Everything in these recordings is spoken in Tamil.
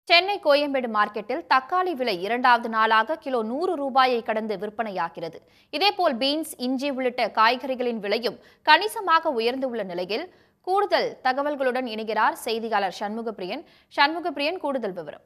சென்னை கோயம்பேடு மார்க்கெட்டில் தக்காளி விலை இரண்டாவது நாளாக கிலோ நூறு ரூபாயை கடந்து விற்பனையாகிறது இதேபோல் பீன்ஸ் இஞ்சி உள்ளிட்ட காய்கறிகளின் விலையும் கணிசமாக உயர்ந்துள்ள நிலையில் கூடுதல் தகவல்களுடன் இணைகிறார் செய்தியாளர் சண்முகப்பிரியன் சண்முகப்பிரியன் கூடுதல் விவரம்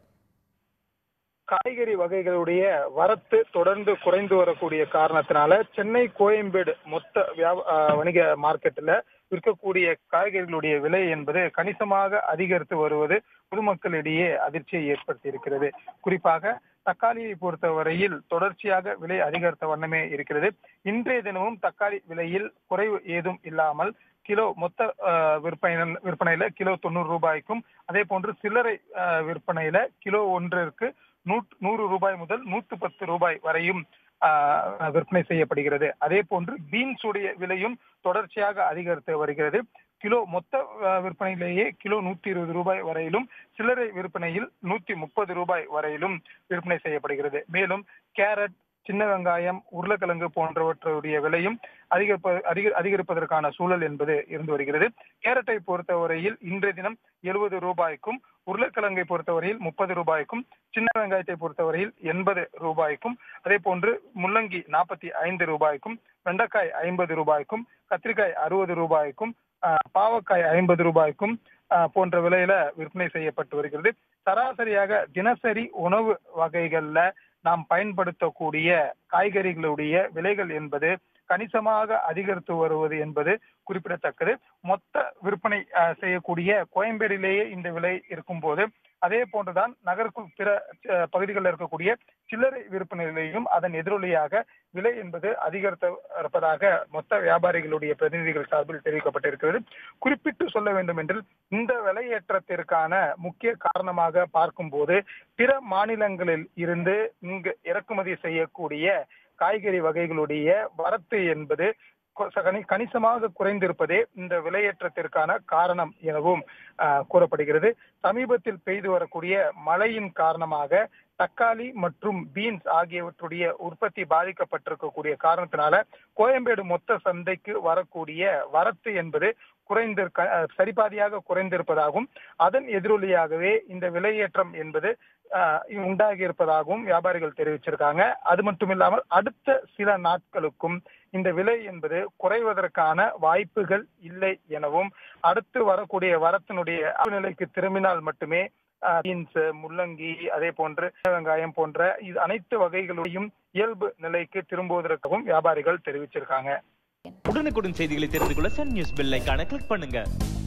காய்கறி வகைகளுடைய வரத்து தொடர்ந்து குறைந்து வரக்கூடிய காரணத்தினால சென்னை கோயம்பேடு மொத்த வியாப- ஆஹ் வணிக மார்க்கெட்டில் விற்கக்கூடிய காய்கறிகளுடைய விலை என்பது கணிசமாக அதிகரித்து வருவது பொதுமக்களிடையே அதிர்ச்சியை ஏற்படுத்தி இருக்கிறது குறிப்பாக தக்காளியை பொறுத்தவரையில் தொடர்ச்சியாக விலை அதிகரித்த வண்ணமே இருக்கிறது இன்றைய தினமும் தக்காளி விலையில் குறைவு ஏதும் இல்லாமல் கிலோ மொத்த ஆஹ், விற்பனை விற்பனையில கிலோ தொண்ணூறு ரூபாய்க்கும் அதே போன்று சில்லறை ஆஹ், விற்பனையில கிலோ ஒன்றிற்கு நூற்று நூறு ரூபாய் முதல் நூற்று பத்து ரூபாய் வரையும் ஆஹ், விற்பனை செய்யப்படுகிறது அதே போன்று பீன்ஸ் உடைய விலையும் தொடர்ச்சியாக அதிகரித்து வருகிறது கிலோ மொத்த ஆஹ், விற்பனையிலேயே கிலோ நூத்தி இருபது ரூபாய் வரையிலும் சில்லறை விற்பனையில் நூத்தி முப்பது ரூபாய் வரையிலும் விற்பனை செய்யப்படுகிறது மேலும் கேரட் சின்ன வெங்காயம் உருளைக்கிழங்கு போன்றவற்றுடைய விலையும் அதிகரிப்ப அதிக அதிகரிப்பதற்கான சூழல் என்பது இருந்து வருகிறது கேரட்டை பொறுத்தவரையில் இன்றைய தினம் எழுபது ரூபாய்க்கும் உருளைக்கிழங்கை பொறுத்தவரையில் முப்பது ரூபாய்க்கும் சின்ன வெங்காயத்தை பொறுத்தவரையில் எண்பது ரூபாய்க்கும் அதே போன்று முள்ளங்கி நாற்பத்தி ஐந்து ரூபாய்க்கும் வெண்டைக்காய் ஐம்பது ரூபாய்க்கும் கத்திரிக்காய் அறுபது ரூபாய்க்கும் ஆஹ், பாவக்காய் ஐம்பது ரூபாய்க்கும் ஆஹ், போன்ற விலையில விற்பனை செய்யப்பட்டு வருகிறது சராசரியாக தினசரி உணவு வகைகள்ல நாம் பயன்படுத்தக்கூடிய காய்கறிகளுடைய விலைகள் என்பது கணிசமாக அதிகரித்து வருவது என்பது குறிப்பிடத்தக்கது மொத்த விற்பனை அஹ், செய்யக்கூடிய கோயம்பேடிலேயே இந்த விலை இருக்கும்போது அதே போன்றுதான் நகருக்குள் பிற அஹ், பகுதிகளில் இருக்கக்கூடிய சில்லறை விற்பனையிலேயும் அதன் எதிரொலியாக விலை என்பது அதிகரித்து இருப்பதாக மொத்த வியாபாரிகளுடைய பிரதிநிதிகள் சார்பில் தெரிவிக்கப்பட்டிருக்கிறது குறிப்பிட்டு சொல்ல வேண்டும் என்றால் இந்த விலையேற்றத்திற்கான முக்கிய காரணமாக பார்க்கும்போது பிற மாநிலங்களில் இருந்து இங்கு இறக்குமதி செய்யக்கூடிய காய்கறி வகைகளுடைய வரத்து என்பது கொ- கணி- கணிசமாக குறைந்திருப்பதே இந்த விலையேற்றத்திற்கான காரணம் எனவும் ஆஹ், கூறப்படுகிறது சமீபத்தில் பெய்து வரக்கூடிய மழையின் காரணமாக தக்காளி மற்றும் பீன்ஸ் ஆகியவற்றுடைய உற்பத்தி பாதிக்கப்பட்டிருக்கக்கூடிய காரணத்தினால கோயம்பேடு மொத்த சந்தைக்கு வரக்கூடிய வரத்து என்பது குறைந்திருக்க அஹ், சரிபாதியாக குறைந்திருப்பதாகவும் அதன் எதிரொலியாகவே இந்த விலையேற்றம் என்பது ஆஹ், உண்டாகி இருப்பதாகவும் வியாபாரிகள் தெரிவிச்சிருக்காங்க அது மட்டும் இல்லாமல் அடுத்த சில நாட்களுக்கும் இந்த விலை என்பது குறைவதற்கான வாய்ப்புகள் இல்லை எனவும் அடுத்து வரக்கூடிய வரத்தினுடைய நிலைக்கு திரும்பினால் மட்டுமே பீன்ஸ் முள்ளங்கி அதே போன்று வெங்காயம் போன்ற இது அனைத்து வகைகளுடையும் இயல்பு நிலைக்கு திரும்புவதற்காகவும் வியாபாரிகள் தெரிவிச்சிருக்காங்க உடனுக்குடன் செய்திகளை தெரிந்து கொள்ள சன் நியூஸ் பெல் ஐகானை கிளிக் பண்ணுங்க